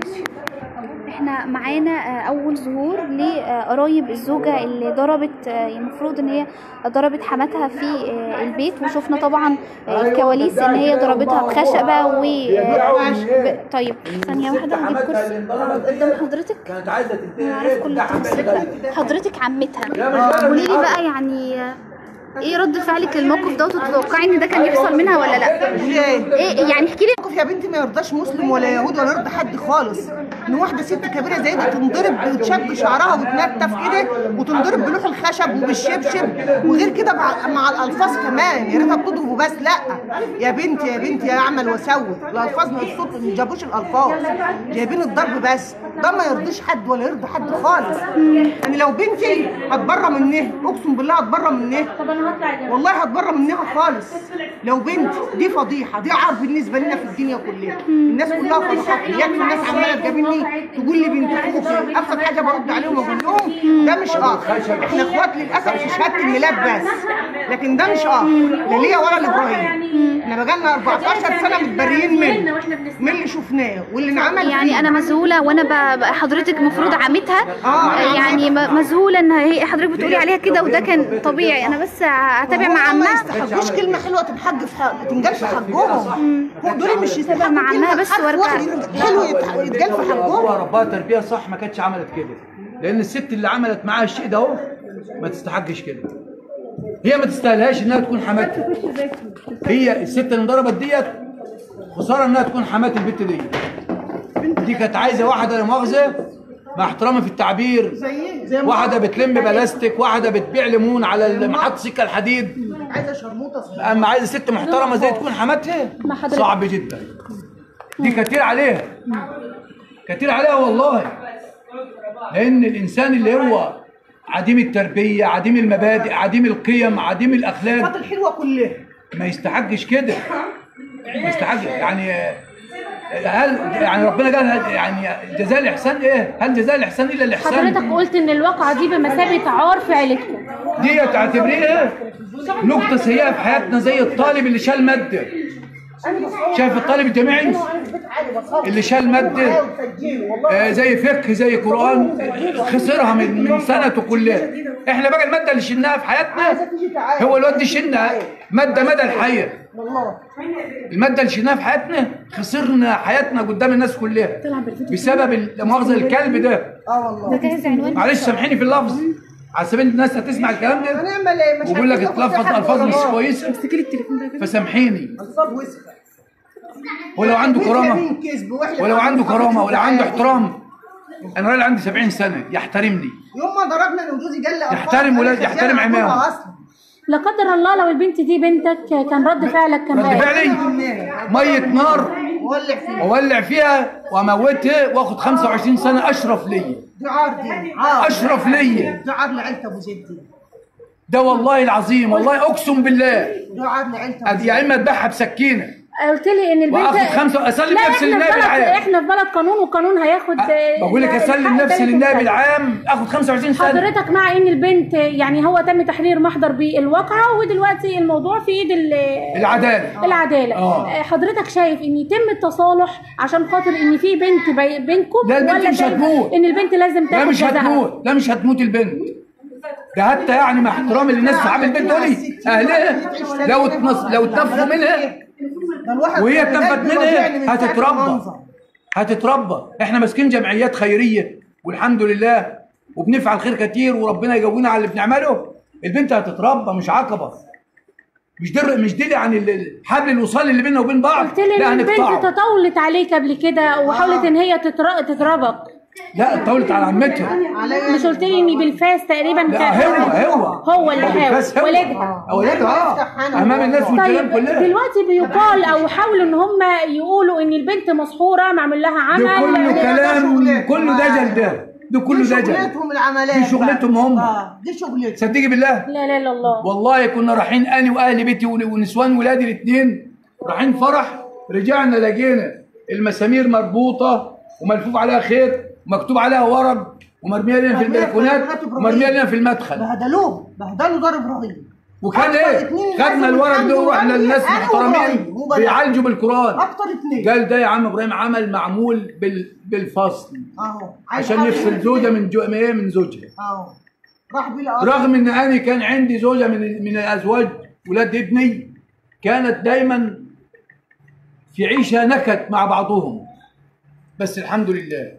احنا معانا آه، اول ظهور لقرايب الزوجه اللي ضربت آه، المفروض ان هي ضربت حماتها في آه، البيت وشفنا طبعا آه، الكواليس ان هي ضربتها بخشبه و آه، ب- طيب ثانيه واحده نجيب كرسي قدام حضرتك كانت عايزه تنتهي انا عارف كل التفاصيل حضرتك عمتها قولي لي بقى يعني آه، ايه رد فعلك للموقف ده وتتوقعي ان ده كان يحصل منها ولا لا ليه؟ ايه يعني احكي لي موقف يا بنتي ما يرضاش مسلم ولا يهود ولا يرضى حد خالص ان واحده ست كبيره زي دي تنضرب وتشد شعرها وتنتف كده وتنضرب بلوح الخشب وبالشبشب وغير كده مع, مع الالفاظ كمان يا ريتها بتضرب وبس لا يا بنتي يا بنتي يا اعمل وسوي الالفاظ من الصوت ما جابوش الالفاظ جايبين الضرب بس ده ما يرضيش حد ولا يرضي حد خالص يعني لو بنتي هتبرى منها اقسم بالله هتبرى منها والله هتبرى منها خالص لو بنت دي فضيحه دي عار بالنسبه لنا في الدنيا كلها الناس كلها فضحات يا ابني الناس عماله تجابلني تقول لي بنت اخوكي ابسط حاجه برد عليهم واقول لهم ده مش اخ احنا اخوات للاسف في شهاده الميلاد بس لكن ده مش اخ لا ليا ولا لابراهيم احنا بقالنا 14 سنه متبريين منه من اللي شفناه واللي انعمل يعني فيه. انا مذهوله وانا ب... ب- حضرتك مفروض عمتها آه، آه، يعني م- مذهوله ان هي حضرتك بتقولي عليها كده وده كان طبيعي انا بس هتابع مع هم ما عمها يستحقوش كلمه حلوه تنحج في حق تنجال في حقهم هو دول مش يستحقوا مع عمها كلمة بس حرف وارجع. واحد حلو يتح- يتقال في حقهم هو ربها تربيه صح ما كانتش عملت كده لان الست اللي عملت معاها الشيء ده اهو ما تستحقش كده هي ما تستاهلهاش انها تكون حماتها هي الست اللي انضربت ديت خساره انها تكون حمات البت دي دي كانت عايزه واحده لا مؤاخذه مع احترامي في التعبير زي زي ما واحده بتلم بلاستيك واحده بتبيع ليمون على محطه سكه الحديد عايزه شرموطه صغيرة. اما عايزه ست محترمه زي تكون حماتها مع حضرتك. صعب جدا دي كتير عليها كتير عليها والله لان الانسان اللي هو عديم التربيه عديم المبادئ عديم القيم عديم الاخلاق الصفات الحلوه كلها ما يستحقش كده ما يستحقش يعني هل يعني ربنا قال يعني جزاء الاحسان ايه؟ هل جزاء الاحسان الا الاحسان؟ حضرتك قلت ان الواقعه دي بمثابه عار في عيلتكم دي تعتبريها نقطة سيئة في حياتنا زي الطالب اللي شال مادة شايف الطالب الجامعي اللي شال مادة آه، زي فقه زي قرآن خسرها من من سنته كلها احنا بقى المادة اللي شلناها في حياتنا هو الواد اللي شلنا مادة مدى الحياة والله المادة اللي شلناها في حياتنا خسرنا حياتنا قدام الناس كلها بسبب لا مؤاخذة الكلب ده اه والله جاهز عنوان معلش سامحيني في اللفظ على سبيل الناس هتسمع الكلام ده هنعمل ايه مش وبقول لك عارفين ناخد اتلفظ حد الفاظ مش ولا كويسه فسامحيني الفاظ وسخه ولو عنده كرامه مين كذب واحنا ولو عنده كرامه ولو عنده احترام انا راجل عندي 70 سنه يحترمني يوم ما ضربنا ان جوزي قال لي ألفاظ يحترم أنا ولاد- خزيانة يحترم عمرها عمامه. اصلا لا قدر الله لو البنت دي بنتك كان رد فعلك كان رد بقى إيه؟ فعلي ميه نار ولع فيه واولع فيها واموتها واخد 25 سنه اشرف ليا دي عار دي عار اشرف ليا دي عار لعيلة ابو زيد دي ده والله العظيم والله اقسم بالله دي عار لعيلة ابو أدي يا اما اذبحها بسكينه قلت لي ان البنت واخد خمسه اسلم لا نفسي احنا للنائب في بلد العام احنا في بلد قانون والقانون هياخد آه، بقول لك الحق اسلم نفسي تاني للنائب تتسلم. العام اخد 25 سنه حضرتك مع ان البنت يعني هو تم تحرير محضر بالواقعه ودلوقتي الموضوع في ايد ال- العداله العداله آه. آه، حضرتك شايف ان يتم التصالح عشان خاطر ان في بنت بي- بينكم لا، البنت ولا مش شايف هتموت. ان البنت لازم لا تاخد مش جزاها هتموت لا مش هتموت البنت ده حتى يعني مع احترامي للناس صحاب البنت دول اهلها لو اتنص لو اتنفوا منها ده الواحد وهي كان اتنفت بجد وجعني منها من ساعة هتتربى المنظر. هتتربى احنا ماسكين جمعيات خيريه والحمد لله وبنفعل خير كتير وربنا يجوينا على اللي بنعمله البنت هتتربى مش عقبه مش دي مش دي يعني ال- ال- حبل الوصال اللي بيننا وبين بعض قلت لي لا ان البنت هنقطعه تطاولت عليك قبل كده وحاولت ان هي تتر- تضربك لا اتطولت على عمتها عليا مش قلت لي ان بالفاس تقريبا لا كان- هو هو هو اللي حاول بس هو. والدها اولادها يفتح اه أنا امام الناس وهو. والكلام طيب كلها دلوقتي بيقال او حاولوا ان هم يقولوا ان البنت مسحوره معمول لها عمل ده كله ده كلام شغلتهم. كله دجل ده ده كله دي دجل شغلتهم العمليات دي شغلتهم بقى. هم. اه دي شغلتهم صدقي بالله لا لا لا الله والله كنا رايحين انا واهل بيتي ون- ونسوان ولادي الاثنين رايحين فرح رجعنا لقينا المسامير مربوطه وملفوف عليها خيط ومكتوب عليها ورق ومرميه لنا في مرمية في البلكونات البلكونات ومرميه لنا في المدخل بهدلوه بهدلوا ضرب رهيب وكان أكتر ايه اتنين خدنا لازم الورق يتعالجوا ده ورحنا وعالجوا. للناس أنا محترمين وإبراهيم، مو بلاش. بيعالجوا بالقران اكتر اتنين قال ده يا عم ابراهيم عمل معمول بال... بالفصل اهو عايز عشان حد يفصل زوجه من جو... من ايه من زوجها اهو راح بيه الأرض. رغم ان انا كان عندي زوجه من من الازواج ولاد ابني كانت دايما في عيشه نكد مع بعضهم بس الحمد لله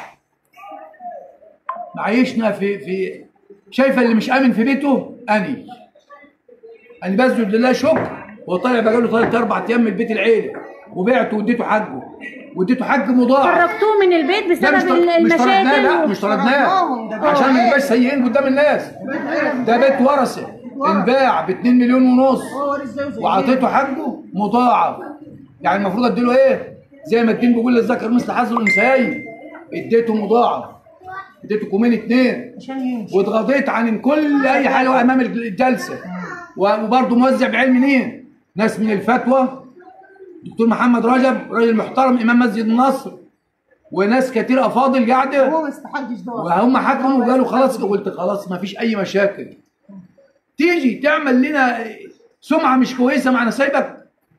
معيشنا في في شايفه اللي مش امن في بيته اني انا بسجد لله شكر وطالع بقى له ثلاث اربع ايام من بيت العيله وبعته واديته حقه واديته حق مضاعف خرجتوه من البيت لا مش بسبب طر- مش طردناه لا المشاكل مش طردناه طردناهم، ده عشان ما بيت. نبقاش سيئين قدام الناس ده بيت ورثه انباع ب 2 مليون ونص هو ورث زيه زي وعطيته حقه مضاعف يعني المفروض اديله ايه زي ما الدين بيقول للذكر مثل حظ الانثيين اديته مضاعف اديته كومين اتنين عشان يمشي واتغاضيت عن كل اي حاجه امام الجلسه وبرضه موزع بعلم مين ناس من الفتوى دكتور محمد رجب راجل محترم امام مسجد النصر وناس كتير افاضل قاعده هو ما استحقش ده وهم حكموا وقالوا خلاص قلت خلاص ما فيش اي مشاكل تيجي تعمل لنا سمعه مش كويسه مع نسايبك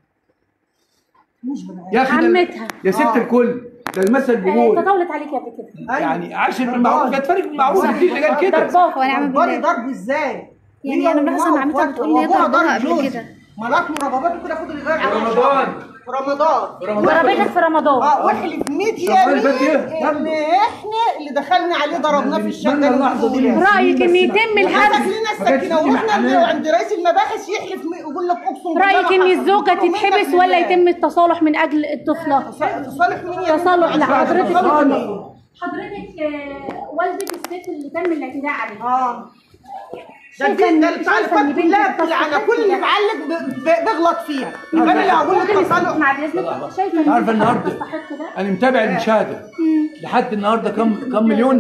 مش بني يا اخي ده- عمتها. يا ست آه. الكل ده المثل آه، بيقول تطاولت عليك قبل كده يعني عاشر بالمعروف لا تفرق بالمعروف الدين اللي قال كده ضرباك هو نعم آدم بالله ضرب ازاي؟ يعني هي أنا ملاحظة إن وأمها عمتها وأخواتها بتقول إن هي وأبوها ضربها ضرب قبل جوزي. كده. ملاك ورباباته كده فضل يغير على رمضان. وشها. في رمضان في رمضان ضربتك في رمضان اه واحلف 100 رمضان اللي فات يمين إيه؟ ان احنا اللي دخلنا عليه ضربناه في الشقه نتمنى اللحظة دي. الأولى. رايك ان يتم مسك الحبس لنا ما كانش السكينه فيه ورحنا عند- محاماة. عند رئيس المباحث يحلف م- يقول لك اقسم بالله رايك ما ان حصل. الزوجه قلت له تتحبس منك ولا لله. يتم التصالح من اجل الطفله تصالح مين يا تصالح بنت؟ لحضرتك تصالح لمين؟ مين؟ حضرتك آه، والدة الست اللي تم الاعتداء عليها اه ده شايفة الدين ده إن- التعليقات شايفة إن كلها بنتك بتلعن تصرفت كل اللي كده. معلق ب- ب- بيغلط فيها يبقى انا اللي هقول لك تصالح مع اذنك شايفه ان عارفه بنتك النهارده تستحق ده انا متابع المشاهده لحد النهارده كم كم مليون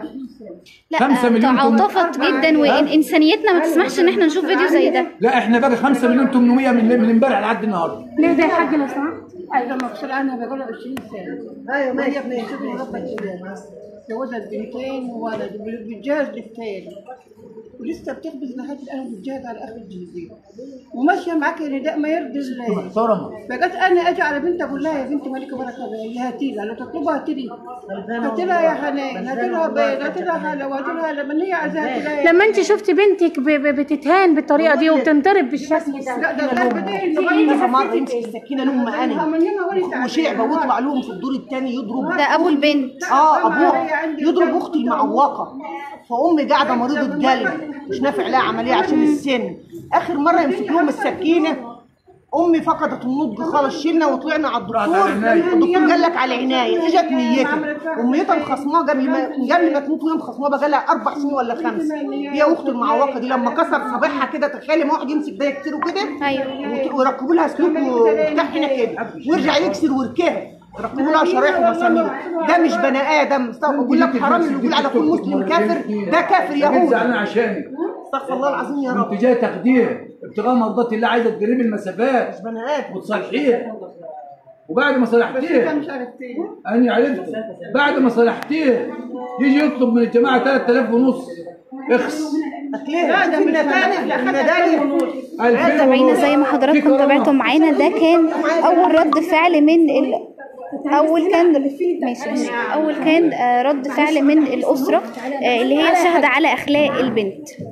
لا خمسة مليون تعاطفت جدا وانسانيتنا ما تسمحش ان احنا نشوف فيديو زي ده لا احنا بقى 5 مليون 800 من من امبارح لحد النهارده ليه ده يا حاج لو سمحت ايوه مفصول عنها بقول 20 سنه ايوه ما هي ابني شوفي ربك جوزها بنتين وولد وبتجهز للتاني ولسه بتخبز لحد الان بتجهز على اخر الجهازين وماشيه معاك نداء ما يرضي الله محترمه بقيت انا اجي على بنتي اقول لها يا بنتي مالك بركه هي هاتي لها لو تطلبها هاتي لي هاتي لها يا حنان هاتي لها بيض هاتي لها حلوى هاتي لها لما هي عايزاها هاتي لها لما انت شفتي بنتك ب- ب- بتتهان بالطريقه دي وبتنضرب بالشكل ده لا ده الضرب ده اللي كذا مره غير يمسك السكينه لهم انا وشعبه ويطلع لهم في الدور الثاني يضرب ده ابو البنت اه ابوها يضرب اختي المعوقه فامي قاعده مريضه قلب مش نافع لها عمليه عشان السن اخر مره يمسك لهم السكينه امي فقدت النضج خالص شلنا وطلعنا على الدكتور على العناية. الدكتور قال لك على عنايه اجت نيتها اميتها مخصماه قبل ما قبل ما تموت وهي مخصماه بقى لها اربع سنين ولا خمس هي اخت المعوقه دي لما كسر صابعها كده تخيلي ما واحد يمسك ده يكسره كده ايوه وت- ويركبوا لها سلوك وبتاع هنا كده ويرجع يكسر ويركبها يركبوا لها شرايح ومسامير ده مش بني ادم بقول لك حرام اللي يقول على كل مسلم كافر ده كافر زعلان يهودي عشانك استغفر الله العظيم يا رب انت جاي تقدير ابتغاء مرضات الله عايزه تقربي المسافات مش بني ادم وتصلحيه وبعد ما صلحتيه مش عرفتي انا عرفت بعد ما صلحتيه يجي يطلب من الجماعه 3000 ونص اخس لا ده من النتائج النتائج متابعينا زي ما حضراتكم تابعتم معانا ده كان اول رد فعل من ال... اول كان ماشي ماشي اول كان آه، رد فعل من الاسره آه، اللي هي شهد على اخلاق البنت